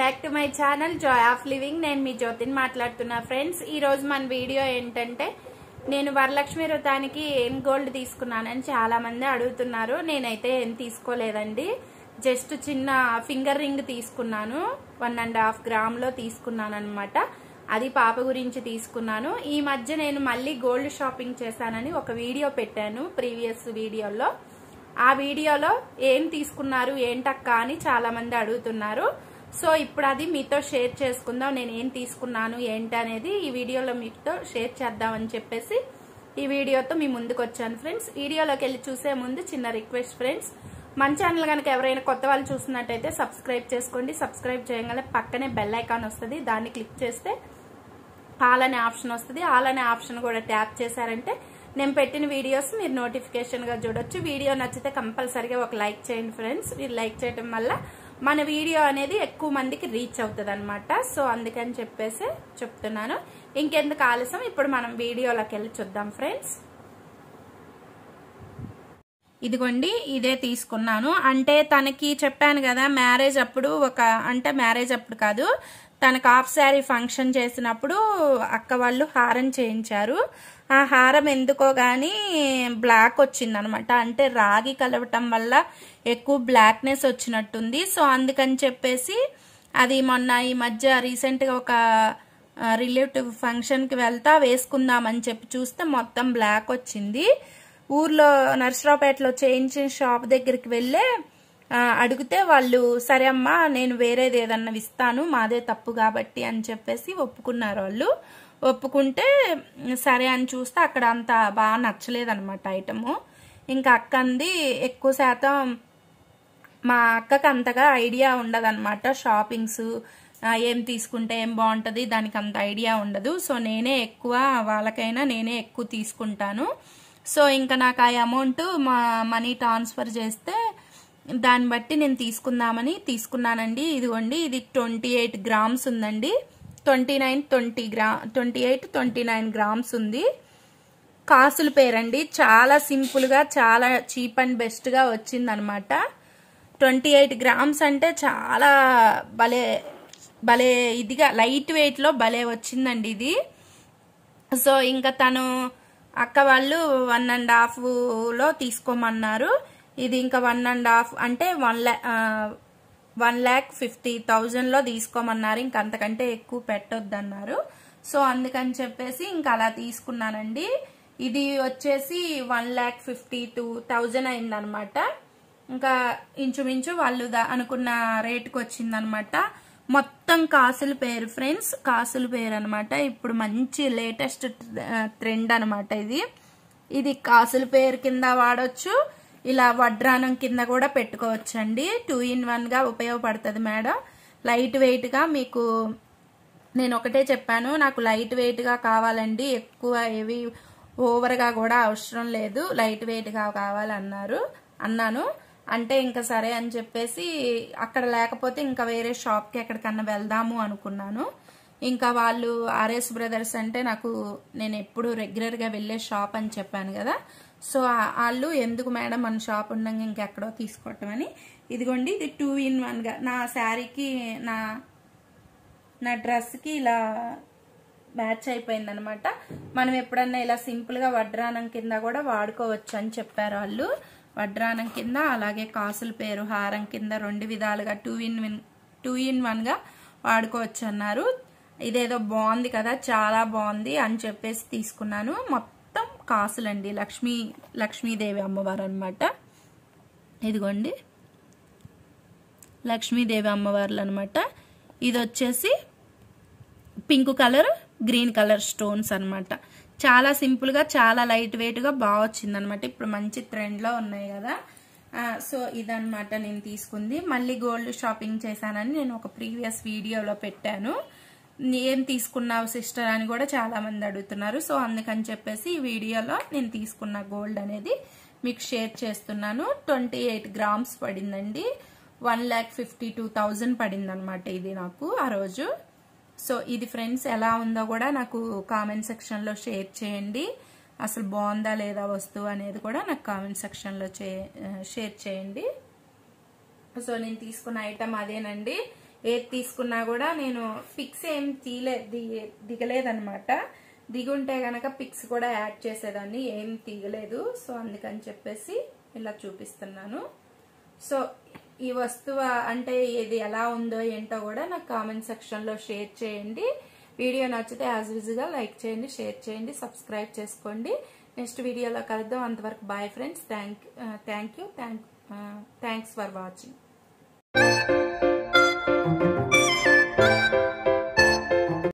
back to my channel joy of living నేను మీ జ్యోతిని మాట్లాడుతున్నా ఫ్రెండ్స్ ఈ రోజు మన వీడియో ఏంటంటే నేను వరలక్ష్మి వ్రతానికి ఏం గోల్డ్ తీసుకున్నానని చాలా మంది అడుగుతున్నారు నేనైతే ఏం తీసుకోలేదండి జస్ట్ చిన్న ఫింగర్ రింగ్ తీసుకున్నాను వన్ అండ్ హాఫ్ గ్రామ్ లో తీసుకున్నాను అనమాట అది పాప గురించి తీసుకున్నాను ఈ మధ్య నేను మళ్ళీ గోల్డ్ షాపింగ్ చేశానని ఒక వీడియో పెట్టాను ప్రీవియస్ వీడియోలో ఆ వీడియోలో ఏం తీసుకున్నారు ఏంటక్క అని చాలా మంది అడుగుతున్నారు సో ఇప్పుడు అది మీతో షేర్ చేసుకుందాం నేను ఏం తీసుకున్నాను ఏంటి అనేది ఈ వీడియోలో మీతో షేర్ చేద్దామని చెప్పేసి ఈ వీడియోతో మీ ముందుకు వచ్చాను ఫ్రెండ్స్ వీడియోలోకి వెళ్ళి చూసే ముందు చిన్న రిక్వెస్ట్ ఫ్రెండ్స్ మన ఛానల్ కనుక ఎవరైనా కొత్త వాళ్ళు చూస్తున్నట్టయితే సబ్స్క్రైబ్ చేసుకోండి సబ్స్క్రైబ్ చేయగానే పక్కనే బెల్ ఐకాన్ వస్తుంది దాన్ని క్లిక్ చేస్తే ఆల్ అనే ఆప్షన్ వస్తుంది ఆల్ అనే ఆప్షన్ కూడా ట్యాప్ చేశారంటే నేను పెట్టిన వీడియోస్ మీరు నోటిఫికేషన్ గా చూడొచ్చు వీడియో నచ్చితే కంపల్సరిగా ఒక లైక్ చేయండి ఫ్రెండ్స్ మీరు లైక్ చేయడం వల్ల మన వీడియో అనేది ఎక్కువ మందికి రీచ్ అవుతుంది అనమాట సో అందుకని చెప్పేసి చెప్తున్నాను ఇంకెందుకు ఆలస్యం ఇప్పుడు మనం వీడియోలోకి వెళ్ళి చూద్దాం ఫ్రెండ్స్ ఇదిగోండి ఇదే తీసుకున్నాను అంటే తనకి చెప్పాను కదా మ్యారేజ్ అప్పుడు ఒక అంటే మ్యారేజ్ అప్పుడు కాదు తనకు హాఫ్ శారీ ఫంక్షన్ చేసినప్పుడు అక్క వాళ్ళు హారం చేయించారు ఆ హారం ఎందుకో గాని బ్లాక్ వచ్చింది అనమాట అంటే రాగి కలవటం వల్ల ఎక్కువ బ్లాక్నెస్ వచ్చినట్టుంది సో అందుకని చెప్పేసి అది మొన్న ఈ మధ్య రీసెంట్గా ఒక రిలేటివ్ ఫంక్షన్కి వెళ్తా వేసుకుందామని చెప్పి చూస్తే మొత్తం బ్లాక్ వచ్చింది ఊర్లో నర్సరావుపేటలో చేయించిన షాప్ దగ్గరికి వెళ్ళే అడిగితే వాళ్ళు సరే అమ్మా నేను వేరేది ఏదన్నా ఇస్తాను మాదే తప్పు కాబట్టి అని చెప్పేసి ఒప్పుకున్నారు వాళ్ళు ఒప్పుకుంటే సరే అని చూస్తే అక్కడ అంత బాగా నచ్చలేదన్నమాట ఐటము ఇంకా అక్క అంది ఎక్కువ శాతం మా అక్కకి అంతగా ఐడియా ఉండదన్నమాట షాపింగ్స్ ఏం తీసుకుంటే ఏం బాగుంటుంది దానికి అంత ఐడియా ఉండదు సో నేనే ఎక్కువ వాళ్ళకైనా నేనే ఎక్కువ తీసుకుంటాను సో ఇంకా నాకు ఆ అమౌంట్ మా మనీ ట్రాన్స్ఫర్ చేస్తే దాన్ని బట్టి నేను తీసుకుందామని తీసుకున్నానండి ఇదిగోండి ఇది ట్వంటీ ఎయిట్ గ్రామ్స్ ఉందండి ట్వంటీ నైన్ ట్వంటీ గ్రా twenty eight twenty nine grams ఉంది కాసుల పేరండి చాలా సింపుల్గా చాలా చీప్ అండ్ బెస్ట్గా వచ్చిందనమాట ట్వంటీ ఎయిట్ గ్రామ్స్ అంటే చాలా భలే భలే ఇదిగా లైట్ వెయిట్లో భలే వచ్చిందండి ఇది సో ఇంకా తను అక్క వాళ్ళు వన్ అండ్ హాఫ్లో తీసుకోమన్నారు ఇది ఇంకా వన్ అండ్ హాఫ్ అంటే వన్ ల్యా వన్ ల్యాక్ ఫిఫ్టీ థౌజండ్లో తీసుకోమన్నారు ఇంక అంతకంటే ఎక్కువ పెట్టొద్దన్నారు సో అందుకని చెప్పేసి ఇంకా అలా తీసుకున్నానండి ఇది వచ్చేసి one lakh fifty two thousand అయిందనమాట ఇంకా ఇంచుమించు వాళ్ళు అనుకున్న రేటుకి వచ్చిందనమాట మొత్తం కాసుల పేరు ఫ్రెండ్స్ కాసుల పేరు అనమాట ఇప్పుడు మంచి లేటెస్ట్ ట్రెండ్ అనమాట ఇది ఇది కాసుల పేరు కింద వాడచ్చు ఇలా వడ్రానం కింద కూడా పెట్టుకోవచ్చు అండి టూ ఇన్ వన్ గా ఉపయోగపడుతుంది మేడం లైట్ వెయిట్ గా మీకు నేను ఒకటే చెప్పాను నాకు లైట్ వెయిట్ గా కావాలండి ఎక్కువ ఏవి ఓవర్ గా కూడా అవసరం లేదు లైట్ వెయిట్ గా కావాలన్నారు అన్నాను అంటే ఇంకా సరే అని చెప్పేసి అక్కడ లేకపోతే ఇంకా వేరే షాప్కి ఎక్కడికన్నా వెళ్దాము అనుకున్నాను ఇంకా వాళ్ళు ఆర్ఎస్ బ్రదర్స్ అంటే నాకు నేను ఎప్పుడు రెగ్యులర్గా వెళ్ళే షాప్ అని చెప్పాను కదా సో వాళ్ళు ఎందుకు మేడం మన షాప్ ఉండగా ఇంకెక్కడో తీసుకోవటం అని ఇదిగోండి ఇది టూ ఇన్ వన్గా నా శారీకి నా నా డ్రెస్కి ఇలా మ్యాచ్ అయిపోయింది అనమాట మనం ఎప్పుడన్నా ఇలా సింపుల్గా వడ్రానం కింద కూడా వాడుకోవచ్చు అని చెప్పారు వాళ్ళు వడ్రానం కింద అలాగే కాసుల పేరు హారం కింద రెండు విధాలుగా two in one two in వన్గా వాడుకోవచ్చు అన్నారు ఇదేదో బాగుంది కదా చాలా బాగుంది అని చెప్పేసి తీసుకున్నాను మొత్తం కాసులండి లక్ష్మీ లక్ష్మీదేవి అమ్మవారు అనమాట ఇదిగోండి లక్ష్మీదేవి అమ్మవార్లు అనమాట ఇది వచ్చేసి pink colour green colour stones అనమాట చాలా సింపుల్గా చాలా లైట్ వెయిట్గా బాగా వచ్చిందనమాట ఇప్పుడు మంచి ట్రెండ్లో ఉన్నాయి కదా సో ఇదనమాట నేను తీసుకుంది మళ్ళీ గోల్డ్ షాపింగ్ చేశానని నేను ఒక ప్రీవియస్ వీడియోలో పెట్టాను ఏం తీసుకున్నావు సిస్టర్ అని కూడా చాలా మంది అడుగుతున్నారు సో అందుకని చెప్పేసి ఈ వీడియోలో నేను తీసుకున్న గోల్డ్ అనేది మీకు షేర్ చేస్తున్నాను ట్వంటీ ఎయిట్ గ్రామ్స్ పడిందండి one lakh fifty two thousand పడింది అనమాట ఇది నాకు ఆ రోజు సో ఇది ఫ్రెండ్స్ ఎలా ఉందో కూడా నాకు కామెంట్ సెక్షన్లో షేర్ చేయండి అసలు బాగుందా లేదా వస్తువు అనేది కూడా నాకు కామెంట్ సెక్షన్లో షేర్ చేయండి సో నేను తీసుకున్న ఐటమ్ అదేనండి ఏది తీసుకున్నా కూడా నేను పిక్స్ ఏం తీలే దిగ- దిగలేదన్నమాట దిగుంటే గనక పిక్స్ కూడా యాడ్ చేసేదాన్ని ఏం తీయలేదు సో అందుకని చెప్పేసి ఇలా చూపిస్తున్నాను సో ఈ వస్తువు అంటే ఇది ఎలా ఉందో ఏంటో కూడా నాకు కామెంట్ సెక్షన్ లో షేర్ చేయండి వీడియో నచ్చితే యాజ్ యూజుగా లైక్ చేయండి షేర్ చేయండి సబ్స్క్రైబ్ చేసుకోండి నెక్స్ట్ వీడియోలో కలుద్దాం అంతవరకు bye friends thank thank you thank thanks for watching